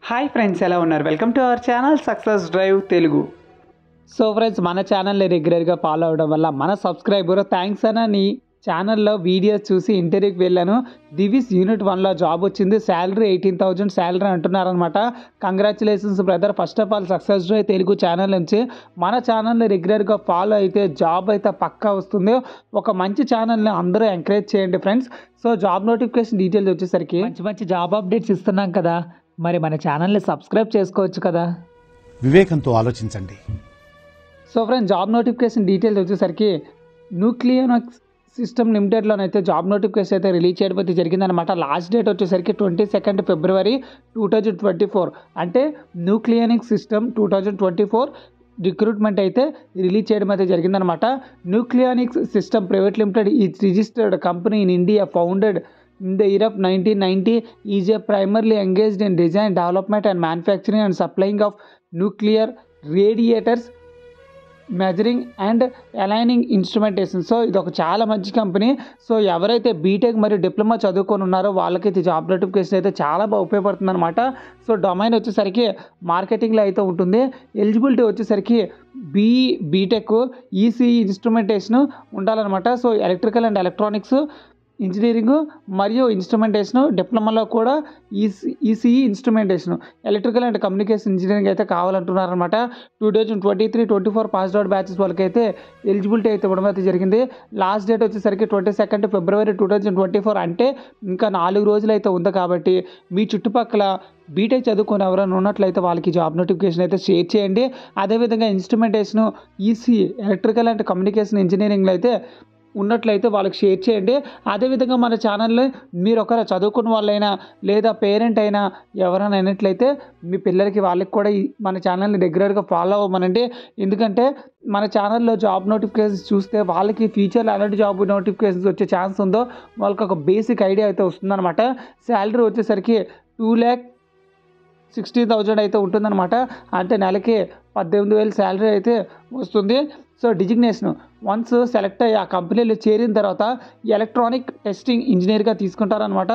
hi friends ఎలా ఉన్నారు welcome to our channel success drive Telugu so friends మన ఛానల్ని రెగ్యులర్గా ఫాలో అవడం వల్ల మన సబ్స్క్రైబర్ థ్యాంక్స్ అన్న నీ ఛానల్లో వీడియోస్ చూసి ఇంటర్వ్యూకి వెళ్ళాను దివిస్ యూనిట్ వన్లో జాబ్ వచ్చింది శాలరీ ఎయిటీన్ థౌజండ్ శాలరీ అంటున్నారనమాట congratulations brother first of all success drive Telugu channel నుంచి మన ఛానల్ని రెగ్యులర్గా ఫాలో అయితే జాబ్ అయితే పక్కా వస్తుంది ఒక మంచి ఛానల్ని అందరూ ఎంకరేజ్ చేయండి friends so job notification details వచ్చేసరికి మంచి మంచి జాబ్ అప్డేట్స్ ఇస్తున్నాం కదా మరి మన ఛానల్ని సబ్స్క్రైబ్ చేసుకోవచ్చు కదా వివేకంతో ఆలోచించండి so friends job notification details వచ్చేసరికి న్యూక్లియోనక్స్ సిస్టమ్ లిమిటెడ్లోనైతే జాబ్ నోటిఫికేషన్ అయితే రిలీజ్ చేయడం అయితే జరిగిందనమాట లాస్ట్ డేట్ వచ్చేసరికి twenty second February two thousand twenty four అంటే Nucleonic system two thousand twenty four recruitment అయితే రిలీజ్ చేయడం అయితే జరిగిందనమాట న్యూక్లియానిక్స్ సిస్టమ్ ప్రైవేట్ లిమిటెడ్ ఈ registered company in India founded in the year of 1990 is a primarily engaged in design development and manufacturing and supplying of nuclear radiators measuring and aligning instrumentation so ఇది ఒక చాలా మంచి company so ఎవరైతే BTech మరియు diploma చదువుకొని ఉన్నారో వాళ్ళకైతే job notification అయితే చాలా బాగా ఉపయోగపడుతుంది అనమాట సో డొమైన్ వచ్చేసరికి మార్కెటింగ్లో అయితే ఉంటుంది ఎలిజిబిలిటీ వచ్చేసరికి బీఈ బీటెక్ ఈసీఈ ఇన్స్ట్రుమెంటేషన్ ఉండాలన్నమాట so electrical and electronics engineering మరియు ఇన్స్ట్రుమెంటేషన్ డిప్లొమాలో కూడా EC ECE instrumentation electrical and communication engineering అయితే కావాలంటున్నారనమాట two thousand twenty three twenty four pass out batches వాళ్ళకైతే ఎలిజిబిలిటీ అయితే ఇవ్వడం అయితే జరిగింది లాస్ట్ డేట్ వచ్చేసరికి twenty second February two thousand twenty four అంటే ఇంకా నాలుగు రోజులు అయితే ఉంది కాబట్టి మీ చుట్టుపక్కల బీటెక్ చదువుకొని ఎవరైనా ఉన్నట్లయితే వాళ్ళకి జాబ్ నోటిఫికేషన్ అయితే షేర్ చేయండి అదేవిధంగా instrumentation EC electrical and communication ఇంజనీరింగ్లో అయితే ఉన్నట్లయితే వాళ్ళకి షేర్ చేయండి అదేవిధంగా మన ఛానల్లో మీరు ఒకరు చదువుకున్న వాళ్ళైనా లేదా పేరెంట్ అయినా ఎవరైనా అయినట్లయితే మీ పిల్లలకి వాళ్ళకి కూడా ఈ మన ఛానల్ని రెగ్యులర్గా ఫాలో అవ్వమనండి ఎందుకంటే మన ఛానల్లో జాబ్ నోటిఫికేషన్స్ చూస్తే వాళ్ళకి ఫ్యూచర్లో ఎలాంటి జాబ్ నోటిఫికేషన్స్ వచ్చే ఛాన్స్ ఉందో వాళ్ళకి ఒక బేసిక్ ఐడియా అయితే వస్తుందన్నమాట శాలరీ వచ్చేసరికి టూ ల్యాక్ సిక్స్టీ థౌజండ్ అయితే ఉంటుందన్నమాట అంటే నెలకి పద్దెనిమిది వేలు శాలరీ అయితే వస్తుంది సో డిజిగ్నేషన్ వన్స్ సెలెక్ట్ అయ్యి ఆ కంపెనీలో చేరిన తర్వాత ఎలక్ట్రానిక్ టెస్టింగ్ ఇంజనీర్గా తీసుకుంటారనమాట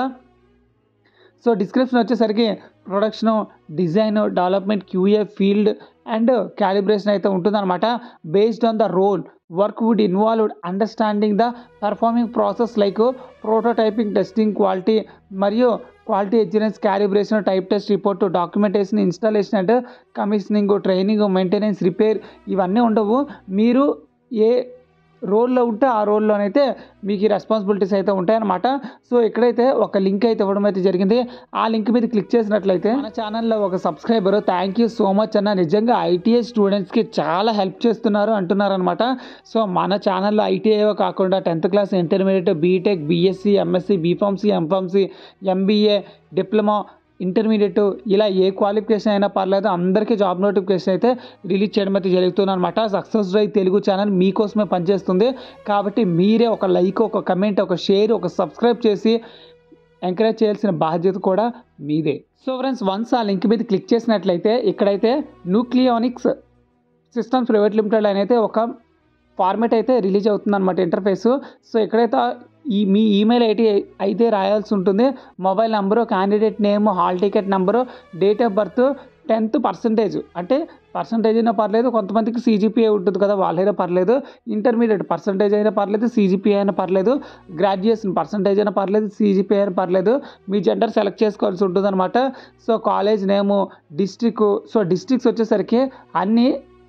సో డిస్క్రిప్షన్ వచ్చేసరికి production design development QA field and calibration అయితే ఉంటుందన్నమాట based on the role work would involved understanding the performing process like prototyping testing quality మరియు quality excellence calibration type test report documentation installation and commissioning training maintenance repair ఇవన్నీ ఉండవు మీరు ఏ రోల్లో ఉంటే ఆ రోల్లోనైతే మీకు ఈ రెస్పాన్సిబిలిటీస్ అయితే ఉంటాయన్నమాట సో ఇక్కడైతే ఒక లింక్ అయితే ఇవ్వడం అయితే జరిగింది ఆ లింక్ మీద క్లిక్ చేసినట్లయితే మన ఛానల్లో ఒక subscriber thank you so much అన్న నిజంగా ఐటీఐ స్టూడెంట్స్కి చాలా హెల్ప్ చేస్తున్నారు అంటున్నారు అనమాట సో మన ఛానల్లో ఐటీఐ కాకుండా tenth class intermediate BTech BSc MSc BPharmacy MPharmacy MBA diploma intermediate ఇలా ఏ క్వాలిఫికేషన్ అయినా పర్లేదు అందరికీ జాబ్ నోటిఫికేషన్ అయితే రిలీజ్ చేయడం అయితే జరుగుతుంది అనమాట సక్సెస్ డ్రైవ్ తెలుగు ఛానల్ మీకోసమే పనిచేస్తుంది కాబట్టి మీరే ఒక లైక్ ఒక కమెంట్ ఒక షేర్ ఒక సబ్స్క్రైబ్ చేసి ఎంకరేజ్ చేయాల్సిన బాధ్యత కూడా మీదే సో ఫ్రెండ్స్ వన్స్ ఆ లింక్ మీద క్లిక్ చేసినట్లయితే ఇక్కడైతే న్యూక్లియోనిక్స్ సిస్టమ్స్ ప్రైవేట్ లిమిటెడ్ అయితే ఒక ఫార్మేట్ అయితే రిలీజ్ అవుతుంది అనమాట ఇంటర్ఫేస్ సో ఎక్కడైతే ఈ మీ ఈమెయిల్ ఐడి అయితే రాయాల్సి ఉంటుంది mobile number candidate name hall ticket number date of birth tenth percentage అంటే పర్సంటేజ్ అయినా పర్లేదు కొంతమందికి సీజీపీఏ ఉంటుంది కదా వాళ్ళైనా పర్లేదు ఇంటర్మీడియట్ పర్సంటేజ్ అయినా పర్లేదు సీజీపీఏ అయినా పర్లేదు గ్రాడ్యుయేషన్ పర్సంటేజ్ అయినా పర్లేదు సీజీపీఏ అయినా పర్లేదు మీ జెండర్ సెలెక్ట్ చేసుకోవాల్సి ఉంటుంది అనమాట so college name district so districts వచ్చేసరికి అన్నీ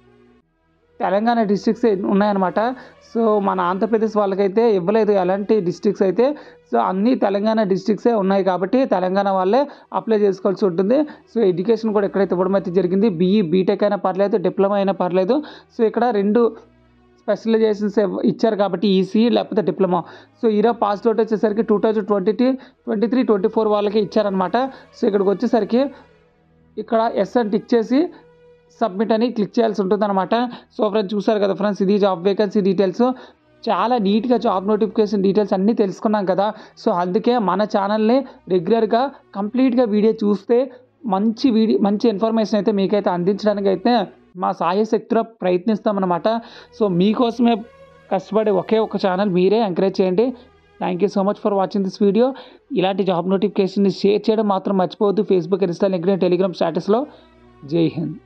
తెలంగాణ డిస్ట్రిక్ట్స్ ఉన్నాయన్నమాట సో మన ఆంధ్రప్రదేశ్ వాళ్ళకైతే ఇవ్వలేదు ఎలాంటి డిస్ట్రిక్ట్స్ అయితే సో అన్ని తెలంగాణ డిస్ట్రిక్ట్సే ఉన్నాయి కాబట్టి తెలంగాణ వాళ్ళే అప్లై చేసుకోవాల్సి ఉంటుంది సో ఎడ్యుకేషన్ కూడా ఎక్కడైతే ఇవ్వడం అయితే జరిగింది బీఈ బీటెక్ అయినా పర్లేదు డిప్లొమా అయినా పర్లేదు సో ఇక్కడ రెండు స్పెషలైజేషన్స్ ఇచ్చారు కాబట్టి ఈసీ లేకపోతే డిప్లొమా సో ఈరో పాస్ అవుట్ వచ్చేసరికి two thousand twenty twenty three twenty four వాళ్ళకి ఇచ్చారనమాట సో ఇక్కడికి వచ్చేసరికి ఇక్కడ ఎస్ అని టిక్ చేసి సబ్మిట్ అని క్లిక్ చేయాల్సి ఉంటుంది అనమాట సో ఫ్రెండ్స్ చూసారు కదా ఫ్రెండ్స్ ఇది జాబ్ వేకెన్సీ డీటెయిల్స్ చాలా నీట్గా జాబ్ నోటిఫికేషన్ డీటెయిల్స్ అన్నీ తెలుసుకున్నాం కదా సో అందుకే మన ఛానల్ని రెగ్యులర్గా కంప్లీట్గా వీడియో చూస్తే మంచి వీడియో మంచి ఇన్ఫర్మేషన్ అయితే మీకైతే అందించడానికి అయితే మా సాయశక్తిలో ప్రయత్నిస్తామన్నమాట సో మీకోసమే కష్టపడే ఒకే ఒక ఛానల్ మీరే ఎంకరేజ్ చేయండి thank you so much for watching this video ఇలాంటి జాబ్ నోటిఫికేషన్ని షేర్ చేయడం మాత్రం మర్చిపోవద్దు ఫేస్బుక్ ఇన్స్టా లింక్డ్ఇన్ టెలిగ్రామ్ స్టేటస్లో జై హింద్